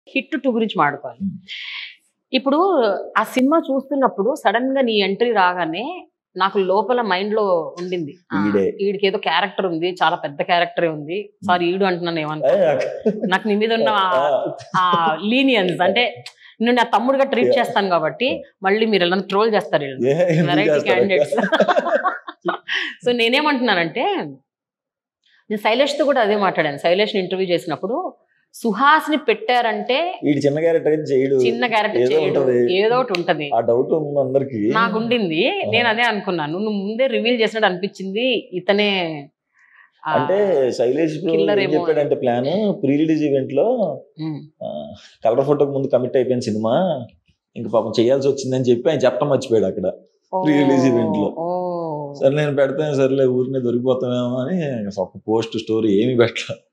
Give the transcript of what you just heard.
Hit two గురించి మాట్లాడుకోవాలి Hmm. ఇప్పుడు ఆ సినిమా చూస్తున్నప్పుడు సడన్ గా నీ ఎంట్రీ రాగానే నాకు లోపల మైండ్ లో ఉండింది ఆ, ఈడే. ఈడికి ఏదో క్యారెక్టర్ ఉంది చాలా పెద్ద క్యారెక్టరే ఉంది సారీ ఈడు అంటున్నాను ఏమన్నా ఏ, నాకు నీ మీద ఉన్న ఆ- ఆ లీనియన్స్ అంటే నేను నా తమ్ముడుగా ట్రీట్ చేస్తాను కాబట్టి మళ్ళీ మీరు ఇలా ట్రోల్ చేస్తారు వీళ్ళు ఏ, ఎందుకు వెరైటీ చేస్తారు? క్యాండిడేట్స్ సో నేనేమంటున్నానంటే నేను శైలేష్ తో కూడా అదే మాట్లాడాను శైలేష్ ఇంటర్వ్యూ చేసినప్పుడు సుహాస్ ని పెట్టారంటే వీడు చిన్న క్యారెక్టర్ ఏం చేయడు చిన్న క్యారెక్టర్ ఏదో చేయడు ఉంటది. ఏదో ఒకటి ఉంటది ఆ డౌట్ ఉంది అందరికి నాకు ఉండింది నేను అదే అనుకున్నాను నువ్వు ముందే రివీల్ చేసినట్టు అనిపించింది ఇతనే ఆ, అంటే శైలేష్ బ్రో Killer ఏం ఏమో. చెప్పాడంటే ప్లాన్ ప్రీ రిలీజ్ ఈవెంట్ లో ఉమ్, కలర్ ఫోటోకి ముందు కమిట్ అయిపోయిన సినిమా ఇంకా పాపం చేయాల్సి వచ్చిందని చెప్పి ఆయన చెప్పడం మర్చిపోయాడు అక్కడ Pre-release event లో. ఓ, సరే నేను పెడతాను సర్లే ఊరినే దొరికిపోతామేమో అని ఒక పోస్ట్ స్టోరీ ఏమి పెట్టలే